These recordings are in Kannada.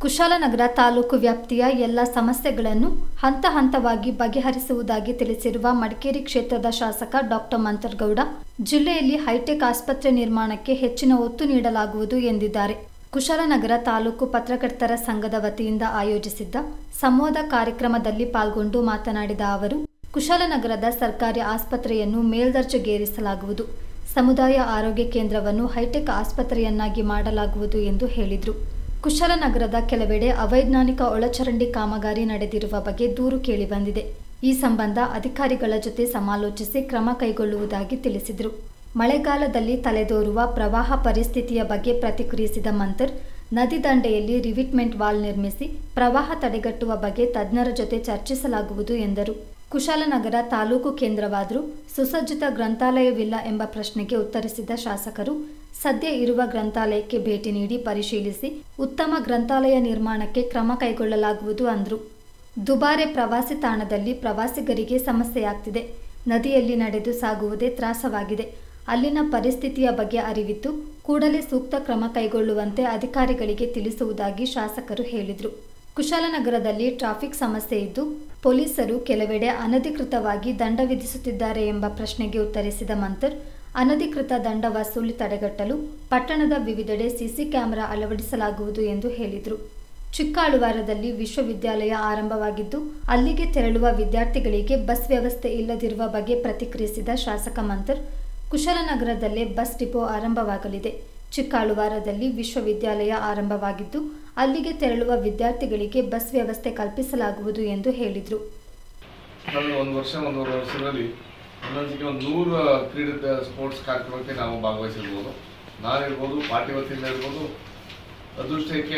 ಕುಶಾಲನಗರ ತಾಲೂಕು ವ್ಯಾಪ್ತಿಯ ಎಲ್ಲ ಸಮಸ್ಯೆಗಳನ್ನು ಹಂತ ಹಂತವಾಗಿ ಬಗೆಹರಿಸುವುದಾಗಿ ತಿಳಿಸಿರುವ ಮಡಿಕೇರಿ ಕ್ಷೇತ್ರದ ಶಾಸಕ ಡಾಕ್ಟರ್ ಮಂತರ್ಗೌಡ ಜಿಲ್ಲೆಯಲ್ಲಿ ಹೈಟೆಕ್ ಆಸ್ಪತ್ರೆ ನಿರ್ಮಾಣಕ್ಕೆ ಹೆಚ್ಚಿನ ಒತ್ತು ನೀಡಲಾಗುವುದು ಎಂದಿದ್ದಾರೆ ಕುಶಾಲನಗರ ತಾಲೂಕು ಪತ್ರಕರ್ತರ ಸಂಘದ ವತಿಯಿಂದ ಆಯೋಜಿಸಿದ್ದ ಸಂವಾದ ಕಾರ್ಯಕ್ರಮದಲ್ಲಿ ಪಾಲ್ಗೊಂಡು ಮಾತನಾಡಿದ ಅವರು ಕುಶಾಲನಗರದ ಸರ್ಕಾರಿ ಆಸ್ಪತ್ರೆಯನ್ನು ಮೇಲ್ದರ್ಜೆಗೇರಿಸಲಾಗುವುದು ಸಮುದಾಯ ಆರೋಗ್ಯ ಕೇಂದ್ರವನ್ನು ಹೈಟೆಕ್ ಆಸ್ಪತ್ರೆಯನ್ನಾಗಿ ಮಾಡಲಾಗುವುದು ಎಂದು ಹೇಳಿದರು ಕುಶಾಲನಗರದ ಕೆಲವೆಡೆ ಅವೈಜ್ಞಾನಿಕ ಒಳಚರಂಡಿ ಕಾಮಗಾರಿ ನಡೆದಿರುವ ಬಗ್ಗೆ ದೂರು ಕೇಳಿಬಂದಿದೆ ಈ ಸಂಬಂಧ ಅಧಿಕಾರಿಗಳ ಜೊತೆ ಸಮಾಲೋಚಿಸಿ ಕ್ರಮ ಕೈಗೊಳ್ಳುವುದಾಗಿ ತಿಳಿಸಿದರು ಮಳೆಗಾಲದಲ್ಲಿ ತಲೆದೋರುವ ಪ್ರವಾಹ ಪರಿಸ್ಥಿತಿಯ ಬಗ್ಗೆ ಪ್ರತಿಕ್ರಿಯಿಸಿದ ಮಂತರ್ ನದಿ ದಂಡೆಯಲ್ಲಿ ರಿವಿಟ್ಮೆಂಟ್ ವಾಲ್ ನಿರ್ಮಿಸಿ ಪ್ರವಾಹ ತಡೆಗಟ್ಟುವ ಬಗ್ಗೆ ತಜ್ಞರ ಜೊತೆ ಚರ್ಚಿಸಲಾಗುವುದು ಎಂದರು ಕುಶಾಲನಗರ ತಾಲೂಕು ಕೇಂದ್ರವಾದರೂ ಸುಸಜ್ಜಿತ ಗ್ರಂಥಾಲಯವಿಲ್ಲ ಎಂಬ ಪ್ರಶ್ನೆಗೆ ಉತ್ತರಿಸಿದ ಶಾಸಕರು ಸದ್ಯ ಇರುವ ಗ್ರಂಥಾಲಯಕ್ಕೆ ಭೇಟಿ ನೀಡಿ ಪರಿಶೀಲಿಸಿ ಉತ್ತಮ ಗ್ರಂಥಾಲಯ ನಿರ್ಮಾಣಕ್ಕೆ ಕ್ರಮ ಕೈಗೊಳ್ಳಲಾಗುವುದು ಅಂದರು ದುಬಾರೆ ಪ್ರವಾಸಿ ತಾಣದಲ್ಲಿ ಪ್ರವಾಸಿಗರಿಗೆ ಸಮಸ್ಯೆಯಾಗ್ತಿದೆ ನದಿಯಲ್ಲಿ ನಡೆದು ಸಾಗುವುದೇ ತ್ರಾಸವಾಗಿದೆ ಅಲ್ಲಿನ ಪರಿಸ್ಥಿತಿಯ ಬಗ್ಗೆ ಅರಿವಿದ್ದು ಕೂಡಲೇ ಸೂಕ್ತ ಕ್ರಮ ಕೈಗೊಳ್ಳುವಂತೆ ಅಧಿಕಾರಿಗಳಿಗೆ ತಿಳಿಸುವುದಾಗಿ ಶಾಸಕರು ಹೇಳಿದರು ಕುಶಾಲನಗರದಲ್ಲಿ ಟ್ರಾಫಿಕ್ ಸಮಸ್ಯೆ ಇದ್ದು ಪೊಲೀಸರು ಕೆಲವೆಡೆ ಅನಧಿಕೃತವಾಗಿ ದಂಡ ವಿಧಿಸುತ್ತಿದ್ದಾರೆ ಎಂಬ ಪ್ರಶ್ನೆಗೆ ಉತ್ತರಿಸಿದ ಮಂತರ್ ಅನಧಿಕೃತ ದಂಡ ವಸೂಲಿ ತಡೆಗಟ್ಟಲು ಪಟ್ಟಣದ ವಿವಿಧೆಡೆ ಸಿಸಿ ಕ್ಯಾಮೆರಾ ಅಳವಡಿಸಲಾಗುವುದು ಎಂದು ಹೇಳಿದರು ಚಿಕ್ಕಾಳುವಾರದಲ್ಲಿ ವಿಶ್ವವಿದ್ಯಾಲಯ ಆರಂಭವಾಗಿದ್ದು ಅಲ್ಲಿಗೆ ತೆರಳುವ ವಿದ್ಯಾರ್ಥಿಗಳಿಗೆ ಬಸ್ ವ್ಯವಸ್ಥೆ ಇಲ್ಲದಿರುವ ಬಗ್ಗೆ ಪ್ರತಿಕ್ರಿಯಿಸಿದ ಶಾಸಕ ಮಂತರ್ ಕುಶಾಲನಗರದಲ್ಲೇ ಬಸ್ ಡಿಪೋ ಆರಂಭವಾಗಲಿದೆ ಚಿಕ್ಕಾಳುವಾರದಲ್ಲಿ ವಿಶ್ವವಿದ್ಯಾಲಯ ಆರಂಭವಾಗಿದ್ದು ಅಲ್ಲಿಗೆ ತೆರಳುವ ವಿದ್ಯಾರ್ಥಿಗಳಿಗೆ ಬಸ್ ವ್ಯವಸ್ಥೆ ಕಲ್ಪಿಸಲಾಗುವುದು ಎಂದು ಹೇಳಿದರು ಕಳೆದ ಒಂದು ವರ್ಷ ಒಂದೂವರೆ ವರ್ಷದಲ್ಲಿ ಒಂದೊಂದಿಗೆ ಒಂದು ನೂರು ಕ್ರೀಡೆ ಸ್ಪೋರ್ಟ್ಸ್ ಕಾರ್ಯಕ್ರಮಕ್ಕೆ ನಾವು ಭಾಗವಹಿಸಿರ್ಬೋದು ನಾನಿರ್ಬೋದು ಪಾರ್ಟಿ ವತಿಯಿಂದ ಇರ್ಬೋದು ಅದೃಷ್ಟಕ್ಕೆ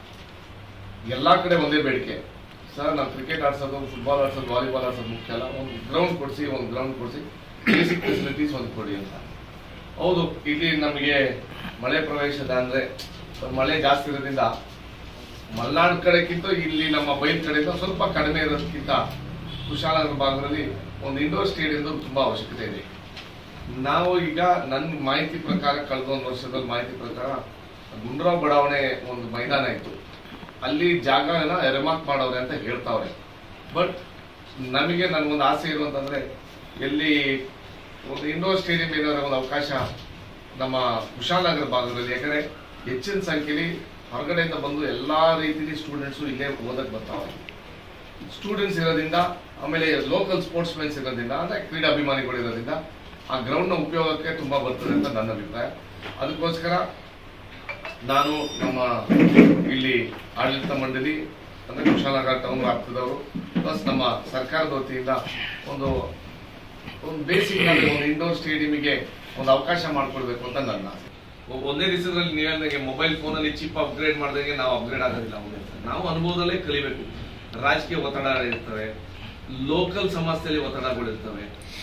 ಎಲ್ಲ ಕಡೆ ಒಂದೇ ಬೇಡಿಕೆ ಸರ್ ನಾವು ಕ್ರಿಕೆಟ್ ಆಡ್ಸೋದು ಫುಟ್ಬಾಲ್ ಆಡ್ಸೋದು ವಾಲಿಬಾಲ್ ಆಡ್ಸೋದು ಮುಖ್ಯ ಅಲ್ಲ ಒಂದು ಗ್ರೌಂಡ್ ಕೊಡಿಸಿ ಒಂದು ಗ್ರೌಂಡ್ ಕೊಡಿಸಿ ಬೇಸಿಕ್ ಫೆಸಿಲಿಟೀಸ್ ಒಂದು ಕೊಡಿ ಅಂತ ಹೌದು ಇಲ್ಲಿ ನಮಗೆ ಮಳೆ ಪ್ರವೇಶದ ಅಂದ್ರೆ ಮಳೆ ಜಾಸ್ತಿ ಇರೋದ್ರಿಂದ ಮಲೆನಾಡು ಕಡೆಗಿಂತ ಇಲ್ಲಿ ನಮ್ಮ ಬೈಲ್ ಕಡೆಯಿಂದ ಸ್ವಲ್ಪ ಕಡಿಮೆ ಇರೋದಕ್ಕಿಂತ ಕುಶಾಲನಗರ ಭಾಗದಲ್ಲಿ ಒಂದು ಇಂಡೋರ್ ಸ್ಟೇಡಿಯಂ ತುಂಬಾ ಅವಶ್ಯಕತೆ ಇದೆ ನಾವು ಈಗ ನನ್ನ ಮಾಹಿತಿ ಪ್ರಕಾರ ಕಳೆದ ಒಂದು ವರ್ಷದಲ್ಲಿ ಮಾಹಿತಿ ಪ್ರಕಾರ ಗುಂಡ್ರಾವ್ ಬಡಾವಣೆ ಒಂದು ಮೈದಾನ ಇತ್ತು ಅಲ್ಲಿ ಜಾಗನ ಎರೆಮಾಕ್ ಮಾಡವ್ರೆ ಅಂತ ಹೇಳ್ತಾವ್ರೆ ಬಟ್ ನಮಗೆ ನನ್ಗೊಂದು ಆಸೆ ಇರುವಂತಂದ್ರೆ ಎಲ್ಲಿ ಒಂದು ಇಂಡೋರ್ ಸ್ಟೇಡಿಯಂ ಏನಾದ್ರು ಒಂದು ಅವಕಾಶ ನಮ್ಮ ಕುಶಾಲನಗರ ಭಾಗದಲ್ಲಿ ಯಾಕಂದ್ರೆ ಹೆಚ್ಚಿನ ಸಂಖ್ಯೆಯಲ್ಲಿ ಹೊರಗಡೆಯಿಂದ ಬಂದು ಎಲ್ಲಾ ರೀತಿಲಿ ಸ್ಟೂಡೆಂಟ್ಸು ಇಲ್ಲೇ ಓದಕ್ ಬರ್ತಾವೆ ಸ್ಟೂಡೆಂಟ್ಸ್ ಇರೋದ್ರಿಂದ ಆಮೇಲೆ ಲೋಕಲ್ ಸ್ಪೋರ್ಟ್ಸ್ ಮೆನ್ಸ್ ಇರೋದ್ರಿಂದ ಅಂದ್ರೆ ಕ್ರೀಡಾಭಿಮಾನಿಗಳು ಇರೋದ್ರಿಂದ ಆ ಗ್ರೌಂಡ್ ನ ಉಪಯೋಗಕ್ಕೆ ತುಂಬಾ ಬರ್ತದೆ ಅಂತ ನನ್ನ ಅಭಿಪ್ರಾಯ ಅದಕ್ಕೋಸ್ಕರ ನಾನು ನಮ್ಮ ಇಲ್ಲಿ ಆಡಳಿತ ಮಂಡಳಿ ಅಂದ್ರೆ ಕುಶಾಲನಗರ ಟೌನ್ ವ್ಯಾಪ್ತದವರು ಪ್ಲಸ್ ನಮ್ಮ ಸರ್ಕಾರದ ವತಿಯಿಂದ ಒಂದು ಒಂದು ಬೇಸಿಕ್ ಒಂದು ಇಂಡೋರ್ ಸ್ಟೇಡಿಯಂಗೆ ಒಂದು ಅವಕಾಶ ಮಾಡ್ಕೊಡ್ಬೇಕು ಅಂತ ನನ್ನ ಆಸೆ ಒ- ಒಂದೇ ದಿವಸದಲ್ಲಿ ನೀವು ಹೇಳ್ದಂಗೆ ಮೊಬೈಲ್ ಫೋನಲ್ಲಿ ಚಿಪ್ ಅಪ್ಗ್ರೇಡ್ ಮಾಡಿದಂಗೆ ನಾವು ಅಪ್ಗ್ರೇಡ್ ಆಗೋದಿಲ್ಲ ಒಂದೇ ದಿವಸ. ನಾವು ಅನುಭವದಲ್ಲೇ ಕಲಿಬೇಕು ರಾಜಕೀಯ ಒತ್ತಡ ಇರ್ತವೆ ಲೋಕಲ್ ಸಮಸ್ಯೆಯಲ್ಲಿ ಒತ್ತಡಗಳಿರ್ತವೆ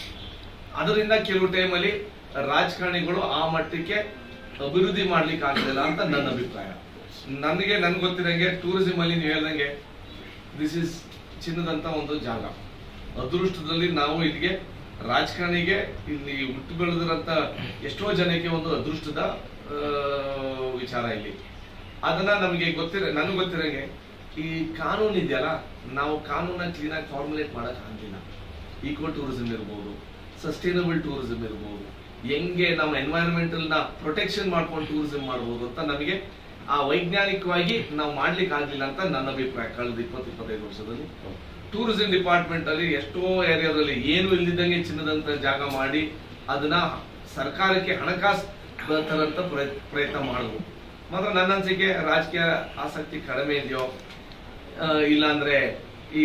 ಅದರಿಂದ ಕೆಲವು ಟೈಮಲ್ಲಿ ರಾಜಕಾರಣಿಗಳು ಆ ಮಟ್ಟಕ್ಕೆ ಅಭಿವೃದ್ಧಿ ಮಾಡ್ಲಿಕ್ಕೆ ಆಗ್ತಿಲ್ಲ ಅಂತ ನನ್ನ ಅಭಿಪ್ರಾಯ ನನಗೆ ನನ್ಗೆ ಗೊತ್ತಿರಂಗೆ ಟೂರಿಸಂ ಅಲ್ಲಿ ನೀವು ಹೇಳ್ದಂಗೆ ದಿಸ್ ಇಸ್ ಚಿನ್ನದಂತ ಒಂದು ಜಾಗ ಅದೃಷ್ಟದಲ್ಲಿ ನಾವು ಇಲ್ಲಿಗೆ ರಾಜಕಾರಣಿಗೆ ಇಲ್ಲಿ ಹುಟ್ಟು ಬೆಳೆದಿರಂತ ಎಷ್ಟೋ ಜನಕ್ಕೆ ಒಂದು ಅದೃಷ್ಟದ ಆ, ವಿಚಾರ ಇಲ್ಲಿ ಅದನ್ನ ನಮಗೆ ಗೊತ್ತಿರ ನನಗೆ ಗೊತ್ತಿರಂಗೆ ಈ ಕಾನೂನು ಇದೆಯಲ್ಲ ನಾವು ಕಾನೂನ ಕ್ಲೀನ್ ಆಗಿ ಫಾರ್ಮುಲೇಟ್ ಮಾಡಕ್ ಆಗಿಲ್ಲ ಈಕೋ ಟೂರಿಸಂ ಇರ್ಬೋದು ಸಸ್ಟೈನಬಲ್ ಟೂರಿಸಂ ಇರ್ಬೋದು ಹೆಂಗೆ ನಮ್ಮ ಎನ್ವೈರನ್ಮೆಂಟಲ್ ನ ಪ್ರೊಟೆಕ್ಷನ್ ಮಾಡ್ಕೊಂಡು ಟೂರಿಸಂ ಮಾಡ್ಬೋದು ಅಂತ ನಮಗೆ ಆ ವೈಜ್ಞಾನಿಕವಾಗಿ ನಾವು ಮಾಡ್ಲಿಕ್ಕೆ ಆಗ್ಲಿಲ್ಲ ಅಂತ ನನ್ನ ಅಭಿಪ್ರಾಯ ಕಳೆದ ಇಪ್ಪತ್ತು ಇಪ್ಪತ್ತೈದು ವರ್ಷದಲ್ಲಿ ಟೂರಿಸಂ ಡಿಪಾರ್ಟ್ಮೆಂಟ್ ಅಲ್ಲಿ ಎಷ್ಟೋ ಏರಿಯಾದಲ್ಲಿ ಏನು ಇಲ್ದಿದ್ದಂಗೆ ಚಿನ್ನದಂತ ಜಾಗ ಮಾಡಿ ಅದನ್ನ ಸರ್ಕಾರಕ್ಕೆ ಹಣಕಾಸು ತರಂತ ಪ್ರಯತ್- ಪ್ರಯತ್ನ ಮಾಡಬಹುದು ಮಾತ್ರ ನನ್ನ ಅನ್ಸಿಕೆ ರಾಜಕೀಯ ಆಸಕ್ತಿ ಕಡಿಮೆ ಇದೆಯೋ ಆ, ಇಲ್ಲಾಂದ್ರೆ ಈ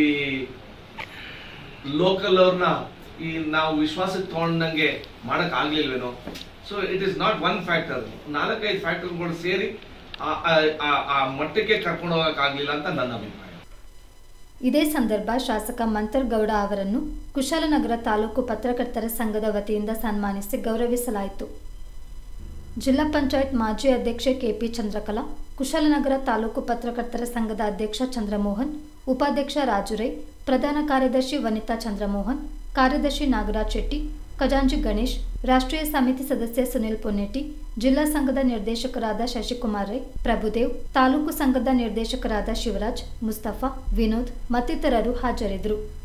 ಲೋಕಲ್ ಅವ್ರನ್ನ ಈ ನಾವು ವಿಶ್ವಾಸಕ್ಕೆ ತಗೊಂಡಂಗೆ ಮಾಡಕ್ ಆಗ್ಲಿಲ್ವೇನೋ so it is not one factor ನಾಲ್ಕೈದು ಫ್ಯಾಕ್ಟರ್ಗಳು ಸೇರಿ ಆ- ಆ- ಆ- ಆ ಮಟ್ಟಕ್ಕೆ ಕರ್ಕೊಂಡು ಹೋಗಕ್ ಆಗ್ಲಿಲ್ಲ ಅಂತ ನನ್ನ ಅಭಿಪ್ರಾಯ ಇದೇ ಸಂದರ್ಭ ಶಾಸಕ ಮಂತರ್ಗೌಡ ಅವರನ್ನು ಕುಶಾಲನಗರ ತಾಲೂಕು ಪತ್ರಕರ್ತರ ಸಂಘದ ವತಿಯಿಂದ ಸನ್ಮಾನಿಸಿ ಗೌರವಿಸಲಾಯಿತು ಜಿಲ್ಲಾ ಪಂಚಾಯತ್ ಮಾಜಿ ಅಧ್ಯಕ್ಷೆ ಕೆಪಿ ಚಂದ್ರಕಲಾ ಕುಶಾಲನಗರ ತಾಲೂಕು ಪತ್ರಕರ್ತರ ಸಂಘದ ಅಧ್ಯಕ್ಷ ಚಂದ್ರಮೋಹನ್ ಉಪಾಧ್ಯಕ್ಷ ರಾಜುರೈ ಪ್ರಧಾನ ಕಾರ್ಯದರ್ಶಿ ವನಿತಾ ಚಂದ್ರಮೋಹನ್ ಕಾರ್ಯದರ್ಶಿ ನಾಗರಾಜ್ ಶೆಟ್ಟಿ ಖಜಾಂಚಿ ಗಣೇಶ್ ರಾಷ್ಟ್ರೀಯ ಸಮಿತಿ ಸದಸ್ಯ ಸುನಿಲ್ ಪೊನ್ನೆಟ್ಟಿ ಜಿಲ್ಲಾ ಸಂಘದ ನಿರ್ದೇಶಕರಾದ ಶಶಿಕುಮಾರ್ ರೈ ಪ್ರಭುದೇವ್ ತಾಲೂಕು ಸಂಘದ ನಿರ್ದೇಶಕರಾದ ಶಿವರಾಜ್ ಮುಸ್ತಫಾ ವಿನೋದ್ ಮತ್ತಿತರರು ಹಾಜರಿದ್ದರು